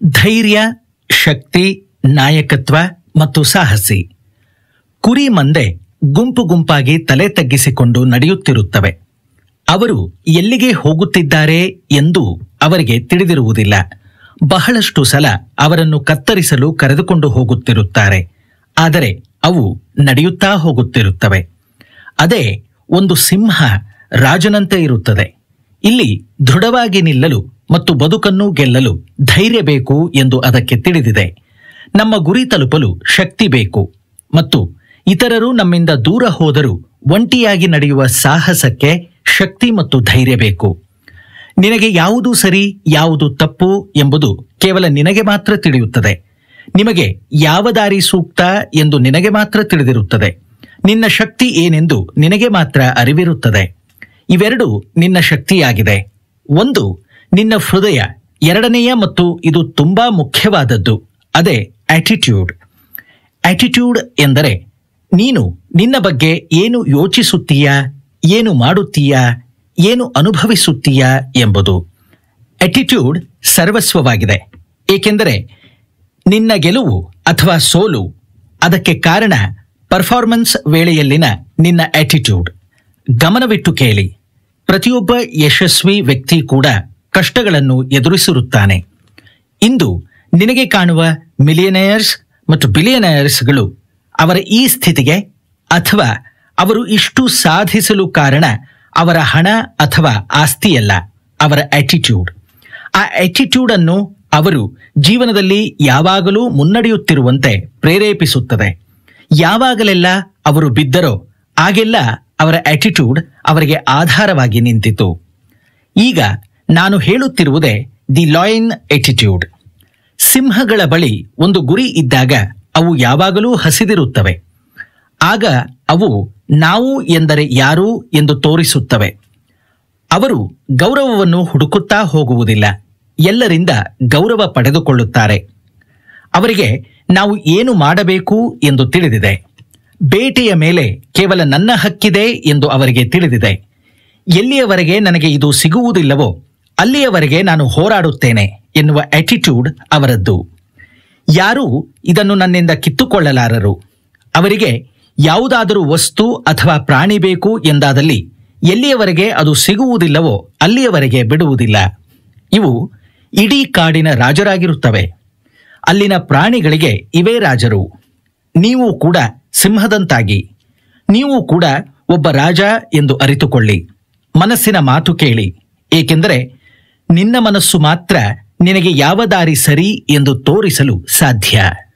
ಧೈರ್ಯ ಶಕ್ತಿ ನಾಯಕತ್ವ ಮತ್ತು ಸಾಹಸಿ ಕುರಿ ಮಂದೆ ಗುಂಪು ಗುಂಪಾಗಿ ತಲೆ ತಗ್ಗಿಸಿಕೊಂಡು ನಡೆಯುತ್ತಿರುತ್ತವೆ ಅವರು ಎಲ್ಲಿಗೆ ಹೋಗುತ್ತಿದ್ದಾರೆ ಎಂದು ಅವರಿಗೆ ತಿಳಿದಿರುವುದಿಲ್ಲ ಬಹಳಷ್ಟು ಸಲ ಅವರನ್ನು ಕತ್ತರಿಸಲು ಕರೆದುಕೊಂಡು ಹೋಗುತ್ತಿರುತ್ತಾರೆ ಆದರೆ ಅವು ನಡೆಯುತ್ತಾ ಹೋಗುತ್ತಿರುತ್ತವೆ ಅದೇ ಒಂದು ಸಿಂಹ ರಾಜನಂತೆ ಇರುತ್ತದೆ ಇಲ್ಲಿ ದೃಢವಾಗಿ ನಿಲ್ಲಲು ಮತ್ತು ಬದುಕನ್ನು ಗೆಲ್ಲಲು ಧೈರ್ಯ ಬೇಕು ಎಂದು ಅದಕ್ಕೆ ತಿಳಿದಿದೆ ನಮ್ಮ ಗುರಿ ತಲುಪಲು ಶಕ್ತಿ ಬೇಕು ಮತ್ತು ಇತರರು ನಮ್ಮಿಂದ ದೂರ ಹೋದರೂ ಒಂಟಿಯಾಗಿ ನಡೆಯುವ ಸಾಹಸಕ್ಕೆ ಶಕ್ತಿ ಮತ್ತು ಧೈರ್ಯ ಬೇಕು ನಿನಗೆ ಯಾವುದು ಸರಿ ಯಾವುದು ತಪ್ಪು ಎಂಬುದು ಕೇವಲ ನಿನಗೆ ಮಾತ್ರ ತಿಳಿಯುತ್ತದೆ ನಿಮಗೆ ಯಾವ ದಾರಿ ಸೂಕ್ತ ಎಂದು ನಿನಗೆ ಮಾತ್ರ ತಿಳಿದಿರುತ್ತದೆ ನಿನ್ನ ಶಕ್ತಿ ಏನೆಂದು ನಿನಗೆ ಮಾತ್ರ ಅರಿವಿರುತ್ತದೆ ಇವೆರಡು ನಿನ್ನ ಶಕ್ತಿಯಾಗಿದೆ ಒಂದು ನಿನ್ನ ಹೃದಯ ಎರಡನೆಯ ಮತ್ತು ಇದು ತುಂಬಾ ಮುಖ್ಯವಾದದ್ದು ಅದೇ ಆಟಿಟ್ಯೂಡ್ ಆಟಿಟ್ಯೂಡ್ ಎಂದರೆ ನೀನು ನಿನ್ನ ಬಗ್ಗೆ ಏನು ಯೋಚಿಸುತ್ತೀಯಾ ಏನು ಮಾಡುತ್ತೀಯಾ ಏನು ಅನುಭವಿಸುತ್ತೀಯಾ ಎಂಬುದು ಆಟಿಟ್ಯೂಡ್ ಸರ್ವಸ್ವವಾಗಿದೆ ಏಕೆಂದರೆ ನಿನ್ನ ಗೆಲುವು ಅಥವಾ ಸೋಲು ಅದಕ್ಕೆ ಕಾರಣ ಪರ್ಫಾರ್ಮೆನ್ಸ್ ವೇಳೆಯಲ್ಲಿನ ನಿನ್ನ ಆಟಿಟ್ಯೂಡ್ ಗಮನವಿಟ್ಟು ಕೇಳಿ ಪ್ರತಿಯೊಬ್ಬ ಯಶಸ್ವಿ ವ್ಯಕ್ತಿ ಕೂಡ ಕಷ್ಟಗಳನ್ನು ಎದುರಿಸಿರುತ್ತಾನೆ ಇಂದು ನಿನಗೆ ಕಾಣುವ ಮಿಲಿಯನೇಯರ್ಸ್ ಮತ್ತು ಬಿಲಿಯನೇಯರ್ಸ್ಗಳು ಅವರ ಈ ಸ್ಥಿತಿಗೆ ಅಥವಾ ಅವರು ಇಷ್ಟು ಸಾಧಿಸಲು ಕಾರಣ ಅವರ ಹಣ ಅಥವಾ ಆಸ್ತಿಯಲ್ಲ ಅವರ ಆಟಿಟ್ಯೂಡ್ ಆ ಆಟಿಟ್ಯೂಡ್ ಅನ್ನು ಅವರು ಜೀವನದಲ್ಲಿ ಯಾವಾಗಲೂ ಮುನ್ನಡೆಯುತ್ತಿರುವಂತೆ ಪ್ರೇರೇಪಿಸುತ್ತದೆ ಯಾವಾಗಲೆಲ್ಲ ಅವರು ಬಿದ್ದರೋ ಆಗೆಲ್ಲ ಅವರ ಆಟಿಟ್ಯೂಡ್ ಅವರಿಗೆ ಆಧಾರವಾಗಿ ನಿಂತಿತು ಈಗ ನಾನು ಹೇಳುತ್ತಿರುವುದೇ ದಿ ಲಾಯನ್ ಎಟಿಟ್ಯೂಡ್ ಸಿಂಹಗಳ ಬಳಿ ಒಂದು ಗುರಿ ಇದ್ದಾಗ ಅವು ಯಾವಾಗಲೂ ಹಸಿದಿರುತ್ತವೆ ಆಗ ಅವು ನಾವು ಎಂದರೆ ಯಾರು ಎಂದು ತೋರಿಸುತ್ತವೆ ಅವರು ಗೌರವವನ್ನು ಹುಡುಕುತ್ತಾ ಹೋಗುವುದಿಲ್ಲ ಎಲ್ಲರಿಂದ ಗೌರವ ಪಡೆದುಕೊಳ್ಳುತ್ತಾರೆ ಅವರಿಗೆ ನಾವು ಏನು ಮಾಡಬೇಕು ಎಂದು ತಿಳಿದಿದೆ ಬೇಟೆಯ ಮೇಲೆ ಕೇವಲ ನನ್ನ ಹಕ್ಕಿದೆ ಎಂದು ಅವರಿಗೆ ತಿಳಿದಿದೆ ಎಲ್ಲಿಯವರೆಗೆ ನನಗೆ ಇದು ಸಿಗುವುದಿಲ್ಲವೋ ಅಲ್ಲಿಯವರೆಗೆ ನಾನು ಹೋರಾಡುತ್ತೇನೆ ಎನ್ನುವ ಆಟಿಟ್ಯೂಡ್ ಅವರದ್ದು ಯಾರೂ ಇದನ್ನು ನನ್ನಿಂದ ಕಿತ್ತುಕೊಳ್ಳಲಾರರು ಅವರಿಗೆ ಯಾವುದಾದರೂ ವಸ್ತು ಅಥವಾ ಪ್ರಾಣಿ ಬೇಕು ಎಂದಾದಲ್ಲಿ ಎಲ್ಲಿಯವರೆಗೆ ಅದು ಸಿಗುವುದಿಲ್ಲವೋ ಅಲ್ಲಿಯವರೆಗೆ ಬಿಡುವುದಿಲ್ಲ ಇವು ಇಡೀ ಕಾಡಿನ ರಾಜರಾಗಿರುತ್ತವೆ ಅಲ್ಲಿನ ಪ್ರಾಣಿಗಳಿಗೆ ಇವೇ ರಾಜರು ನೀವು ಕೂಡ ಸಿಂಹದಂತಾಗಿ ನೀವು ಕೂಡ ಒಬ್ಬ ರಾಜ ಎಂದು ಅರಿತುಕೊಳ್ಳಿ ಮನಸ್ಸಿನ ಮಾತು ಕೇಳಿ ಏಕೆಂದರೆ ನಿನ್ನ ಮನಸ್ಸು ಮಾತ್ರ ನಿನಗೆ ಯಾವ ದಾರಿ ಸರಿ ಎಂದು ತೋರಿಸಲು ಸಾಧ್ಯ